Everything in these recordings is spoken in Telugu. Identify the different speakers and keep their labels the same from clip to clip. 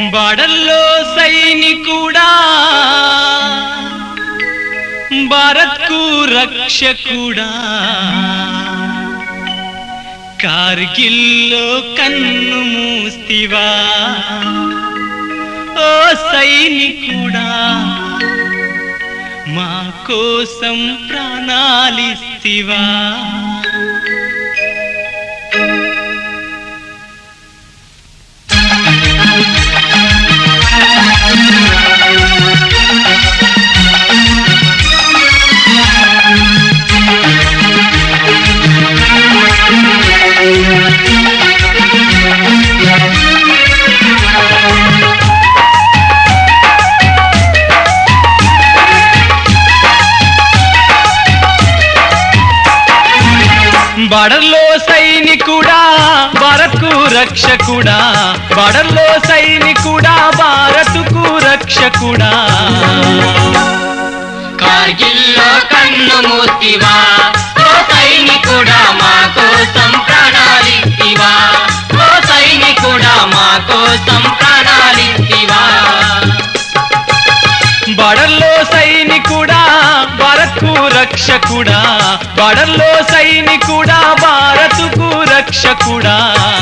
Speaker 1: బడల్లో సైనికుడా భారత్కు రక్షకుడా కార్గిల్లో కన్ను మూస్తివా ఓ సైనికుడా మా కోసం ప్రాణాలిస్తివా బడర్లో సైనికుడా భారత్కు రక్షకుడా బడర్లో సైనికుడా భారత్కు రక్షకుడా
Speaker 2: కార్గిల్లో కన్ను మూస్తివా ఓ సైనికుడా మా కోసం ప్రాణాలిస్తివా ఓ సైనికుడా మా కోసం ప్రాణాలిస్తివా
Speaker 1: బడర్లో సైనికుడా భారత్కు రక్షకుడా బడర్లో సైనికుడా భారత్కు రక్షకుడా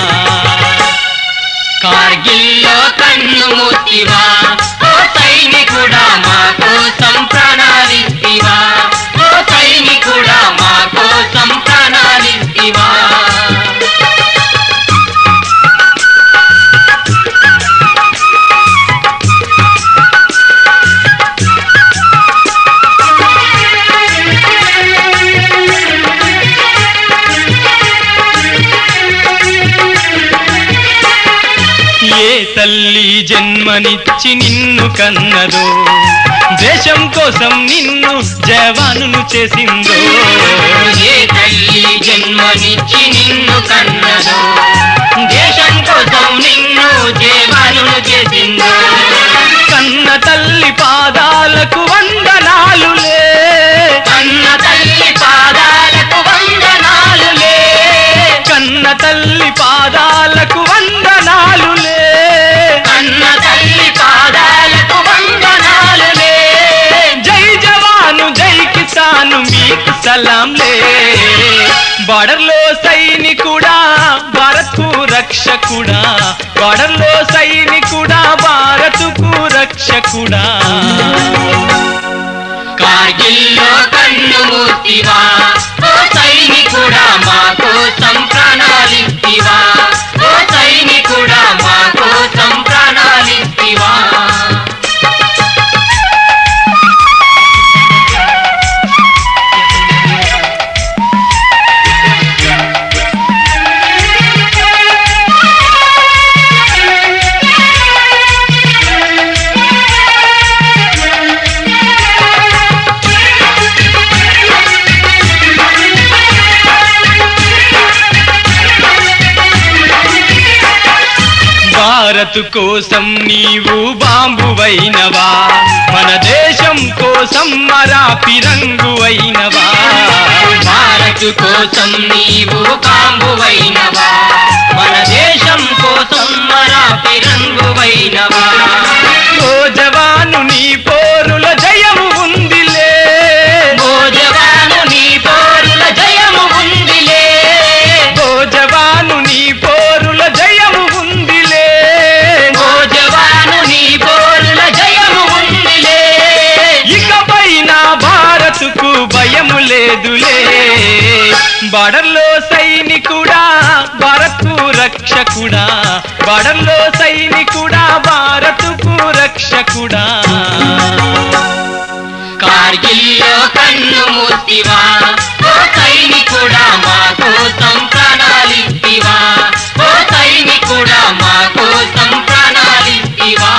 Speaker 2: కార్గిల్లో కన్ను మూస్తివా ఓ సైనికుడా మా కోసం ప్రాణాలిస్తివా ఓ సైనికుడా మా కోసం ప్రాణాలిస్తివా
Speaker 1: ఏ తల్లి జన్మనిచ్చి నిన్ను కన్నదో దేశం కోసం నిన్ను జవానును చేసిందో
Speaker 2: ఏ తల్లి జన్మనిచ్చి నిన్ను కన్నదో దేశం కోసం నిన్ను జీవాలను చేసిందో
Speaker 1: కన్న తల్లి పాదాలకు వందనాలులే
Speaker 2: కన్న తల్లి పాదాలకు వందనాలులే
Speaker 1: కన్న తల్లి పాదాలకు వందనాలులే
Speaker 2: కన్న తల్లి పాదాలకు వందనాలులే
Speaker 1: జై జవాను జై కిసాను మీకు సలాంలే బడర్లో సైనికుడా భారత్కు రక్షకుడా బడర్లో సైనికుడా భారత్కు రక్షకుడా
Speaker 2: కార్గిల్లో కన్ను మూర్తివా ఓ సైనికుడా మా కోసం ప్రాణాలిస్తివా ఓ సైనికుడా మా కోసం ప్రాణాలిస్తివా
Speaker 1: భారత్ కోసం నీవు బాంబువైనవా మన దేశం కోసం మరా పిరంగువైనవా
Speaker 2: భారత్ కోసం నీవు కాంబువైనవా మన దేశం కోసం మరా పిరంగువైనవా
Speaker 1: ఓ జవాను నీ పోరుల జయము ఉందిలే
Speaker 2: ఓ జవాను నీ పోరుల జయము ఉందిలే
Speaker 1: ఓ జవాను నీ పోరుల జయము ఉందిలే
Speaker 2: ఓ జవాను నీ పోరుల జయము ఉందిలే
Speaker 1: ఇకపై నా భారత్కు భయము లేదులే బడర్లో సైనికుడా భారత్కు రక్షకుడా బడర్లో సైనికుడా భారత్కు రక్షకుడా
Speaker 2: కార్గిల్లో కన్ను మూర్తివా ఓ సైనికుడా మా కోసం ప్రాణాలిస్తివా ఓ సైనికుడా మా కోసం ప్రాణాలిస్తివా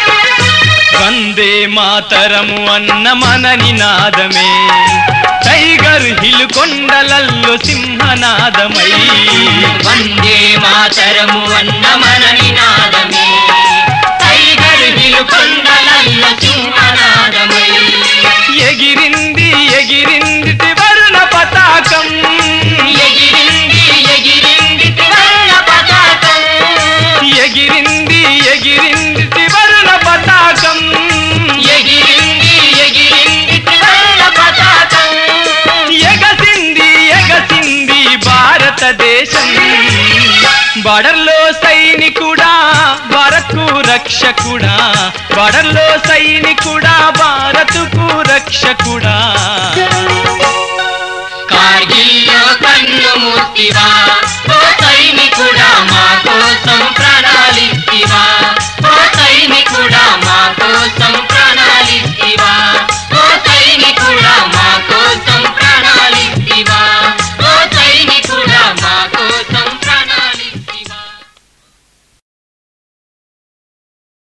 Speaker 1: వందే మాతరము అన్న మన నినాదమే దైవ టైగర్ హిల్ కొండలల్లో సింహనాదమై
Speaker 2: వందే మాతరము అన్న మన నినాదమే టైగర్ హిల్ కొండలల్ల సింహనాదమై
Speaker 1: ఎగిరింది ఎగిరింది త్రివర్ణ పతాకం
Speaker 2: ఎగిరింది ఎగిరింది త్రివర్ణ పతాకం
Speaker 1: ఎగిరింది ఎగిరింది త్రివర్ణ పతాకం
Speaker 2: ఎగిరింది ఎగిరింది త్రివర్ణ పతాకం
Speaker 1: ఎగసింది ఎగసింది భారతదేశం బడర్లో సైనికుడా భారత్కు రక్షకుడా బడర్లో సైనికుడా భారత్కు రక్షకుడా
Speaker 2: కార్గిల్లో కన్ను